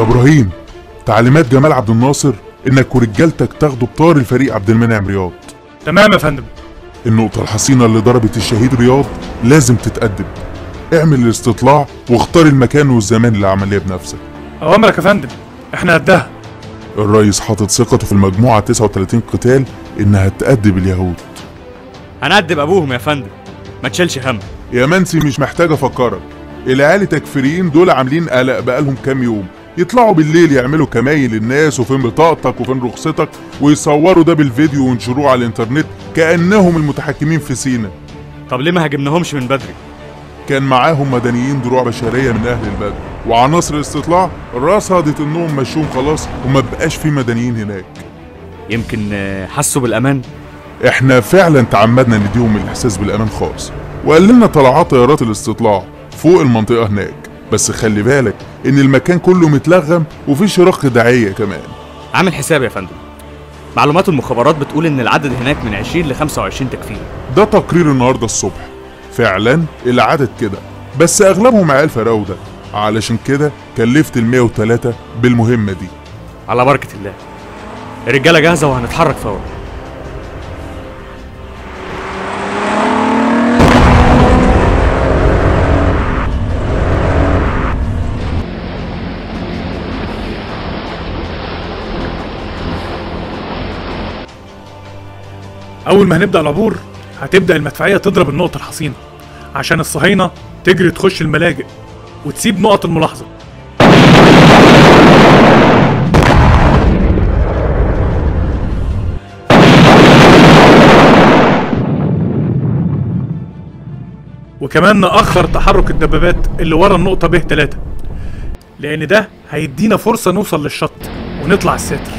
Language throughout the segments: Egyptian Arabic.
يا ابراهيم تعليمات جمال عبد الناصر انك ورجالتك تاخدوا بطار الفريق عبد المنعم رياض تمام يا فندم النقطة الحصينة اللي ضربت الشهيد رياض لازم تتأدب اعمل الاستطلاع واختار المكان والزمان للعملية بنفسك اوامرك يا فندم احنا قدها الرئيس حاطط ثقته في المجموعة 39 قتال انها تأدب اليهود هنأدب ابوهم يا فندم ما تشيلش هم يا منسي مش محتاج افكرك العيال التكفيريين دول عاملين قلق بقالهم كام يوم يطلعوا بالليل يعملوا كمايل للناس وفين بطاقتك وفين رخصتك ويصوروا ده بالفيديو وينشروه على الانترنت كأنهم المتحكمين في سينا طب ليه ما هاجمناهمش من بدري كان معاهم مدنيين دروع بشرية من أهل البلد وعناصر الاستطلاع رصدت إنهم مشوهم خلاص وما بقاش في مدنيين هناك يمكن آه، حسوا بالامان احنا فعلا تعمدنا نديهم الإحساس بالأمان خالص وقللنا طلعات طيارات الاستطلاع فوق المنطقة هناك بس خلي بالك إن المكان كله متلغم وفي شراق داعية كمان عامل حساب يا فندم معلومات المخابرات بتقول ان العدد هناك من 20 ل 25 تكفير ده تقرير النهارده الصبح فعلا العدد كده بس اغلبهم عيال فراوده علشان كده كلفت ال 103 بالمهمه دي على بركه الله الرجاله جاهزه وهنتحرك فورا اول ما هنبدا العبور هتبدا المدفعيه تضرب النقطه الحصينه عشان الصهاينه تجري تخش الملاجئ وتسيب نقط الملاحظه وكمان نأخر تحرك الدبابات اللي ورا النقطة ب 3 لأن ده هيدينا فرصة نوصل للشط ونطلع الساتر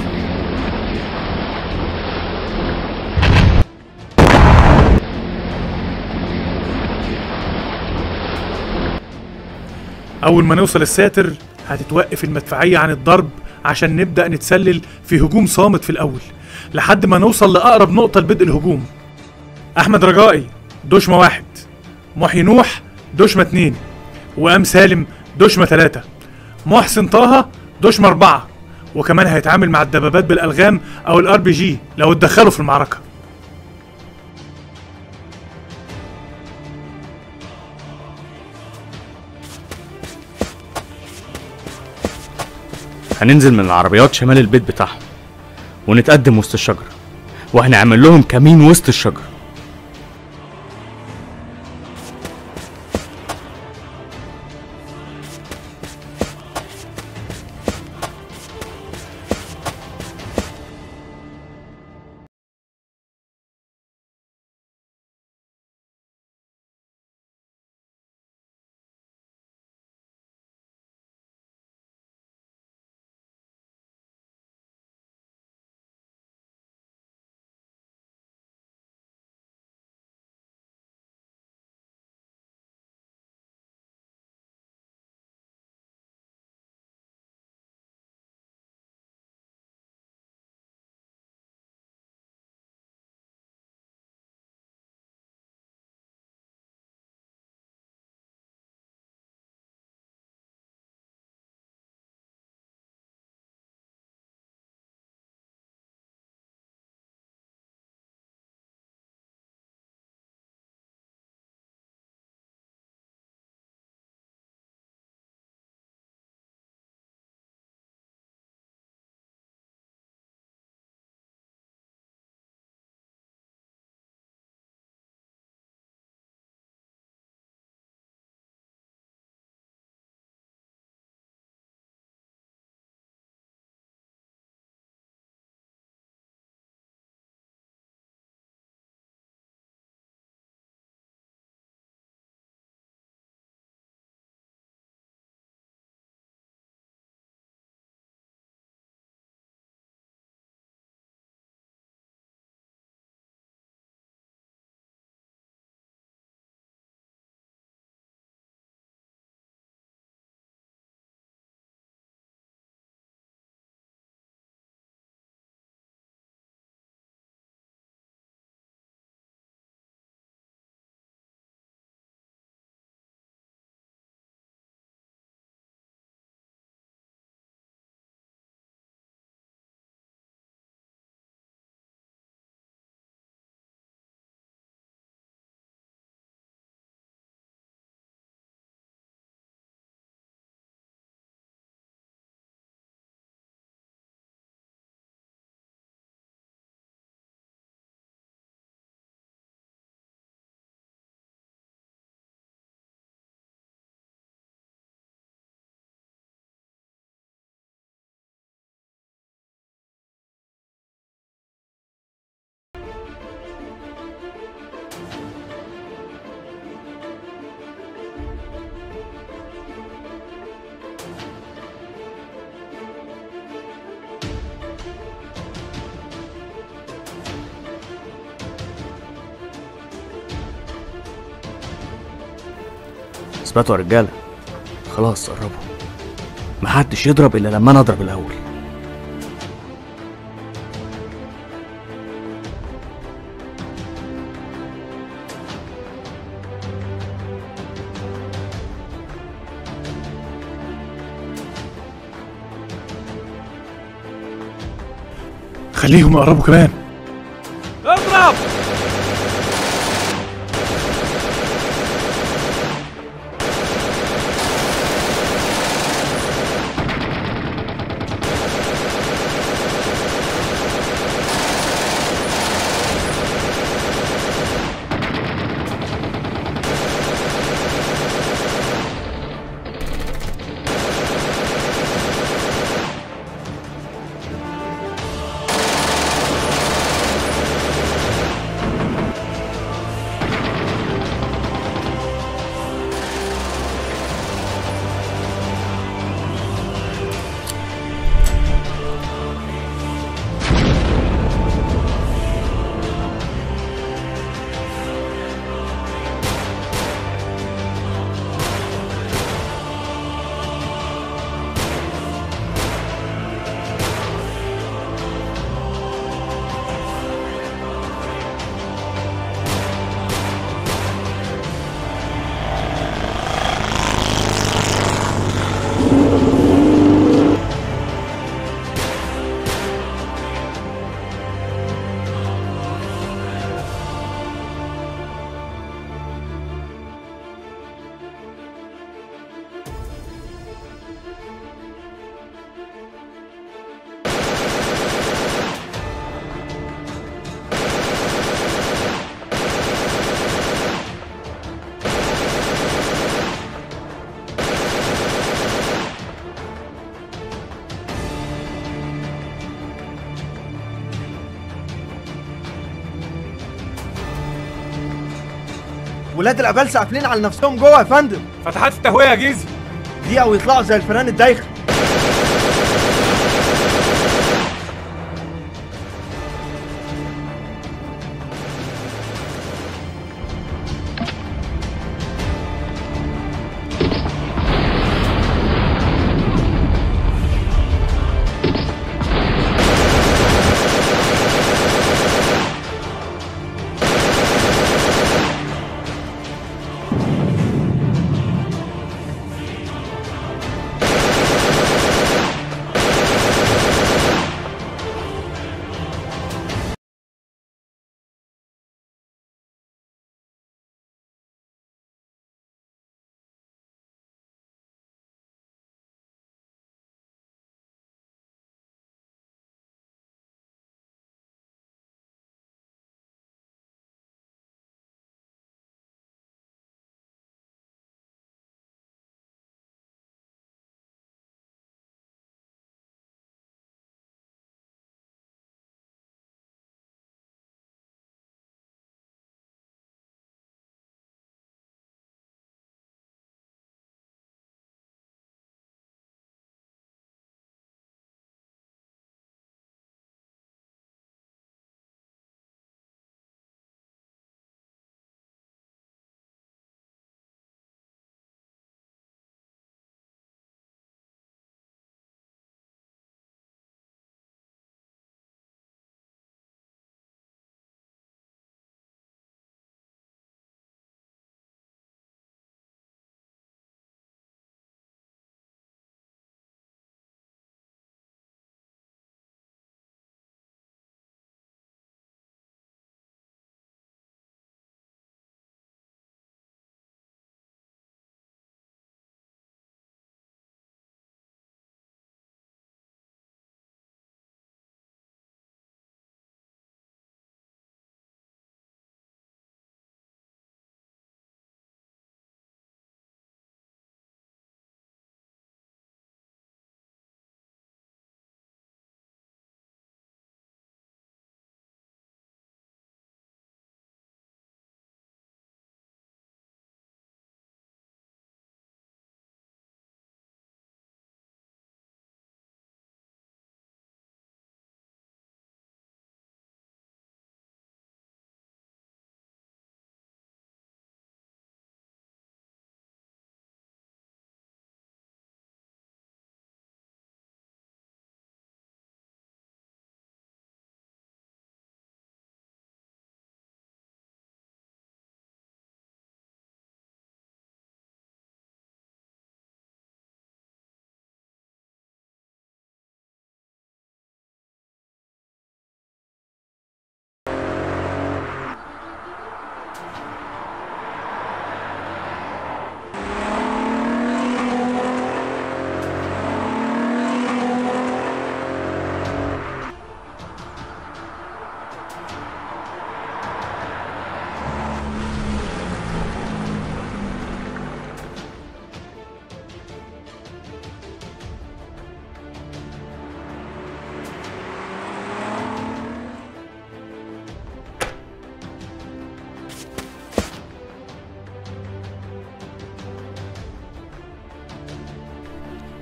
أول ما نوصل الساتر هتتوقف المدفعية عن الضرب عشان نبدأ نتسلل في هجوم صامت في الأول لحد ما نوصل لأقرب نقطة لبدء الهجوم أحمد رجائي دشمة واحد محي نوح دشمة اتنين وأم سالم دشمة تلاتة محسن طه دشمة أربعة وكمان هيتعامل مع الدبابات بالألغام أو الار بي جي لو اتدخلوا في المعركة هننزل من العربيات شمال البيت بتاعهم ونتقدم وسط الشجره وهنعمل لهم كمين وسط الشجره اثبتوا يا رجاله خلاص قربوا محدش يضرب الا لما انا اضرب الاول خليهم يقربوا كمان اضرب ولاد الابلسه قافلين على نفسهم جوه يا فندم فتحات التهويه يا جيزي دقيقه ويطلعوا زي الفيران الدايخه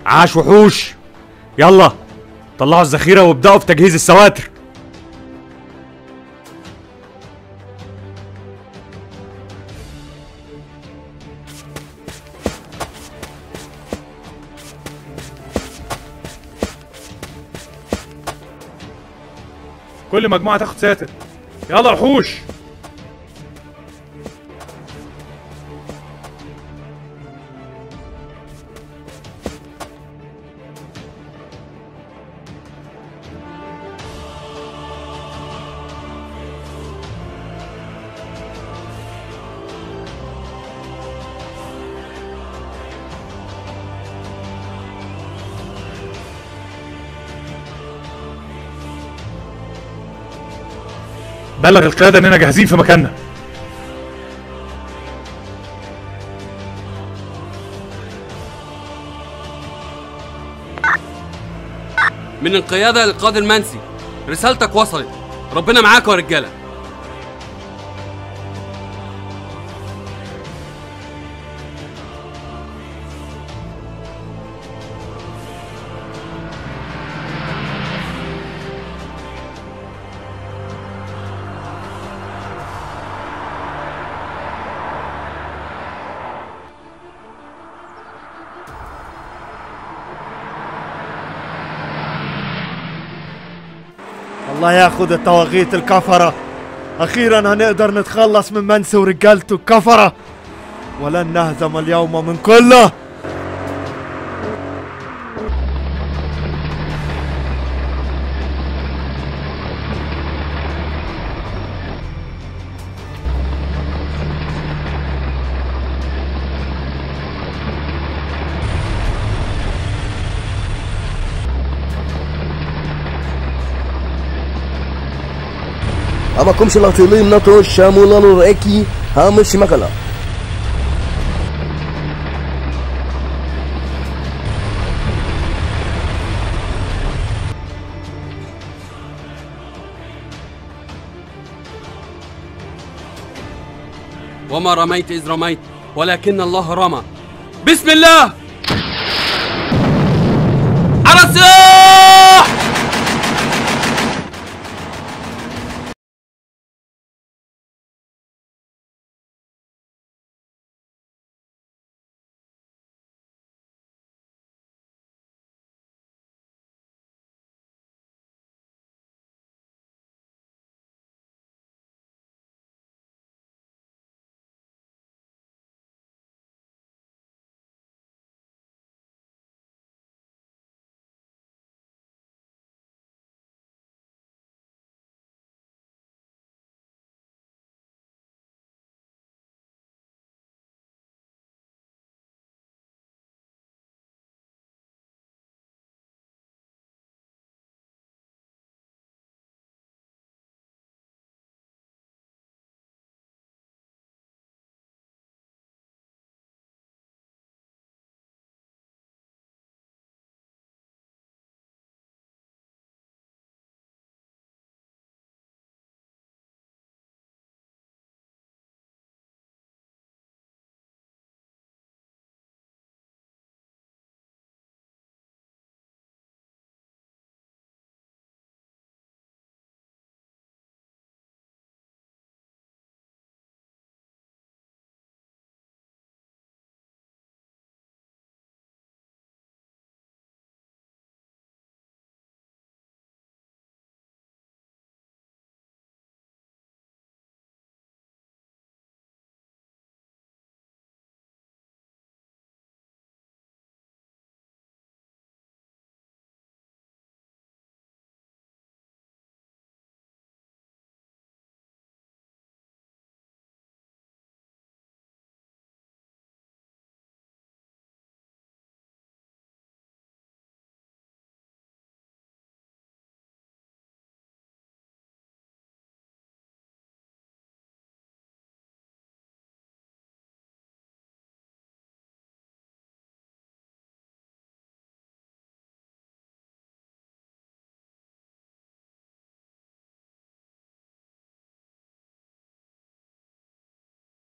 عاش وحوش يلا طلعوا الذخيرة وابدأوا في تجهيز السواتر كل مجموعه تاخد ساتر يلا وحوش بلغ القياده اننا جاهزين في مكاننا من القيادة للقائد المنسي رسالتك وصلت ربنا معاك يا رجالة الله ياخذ الطواغيت الكفرة أخيرا هنقدر نتخلص من منسي ورجالته الكفرة ولن نهزم اليوم من كله Amakom של הטילים נאט"ו שאמרו לנו רקי המשימקלה. وما رميت إذ رميت ولكن الله رمى بسم الله على السلاح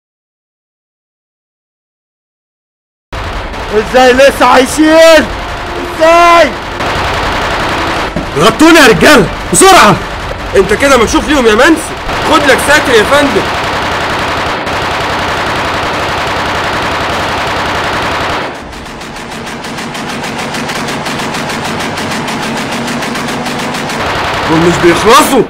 ازاي لسه عايشين ازاي غطوني يا رجاله بسرعه انت كده مكشوف ليهم يا منسي خد لك ساتر يا فندم دول مش بيخلصوا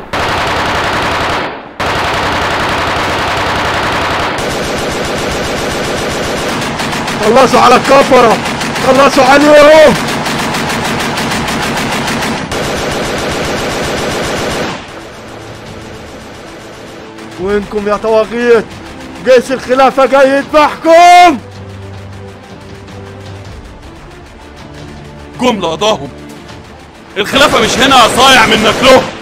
خلصوا على الكفرة خلصوا عليهم وينكم يا طواغيت جيش الخلافة جاي يذبحكم جملة قضاهم الخلافة مش هنا يا صايع منك له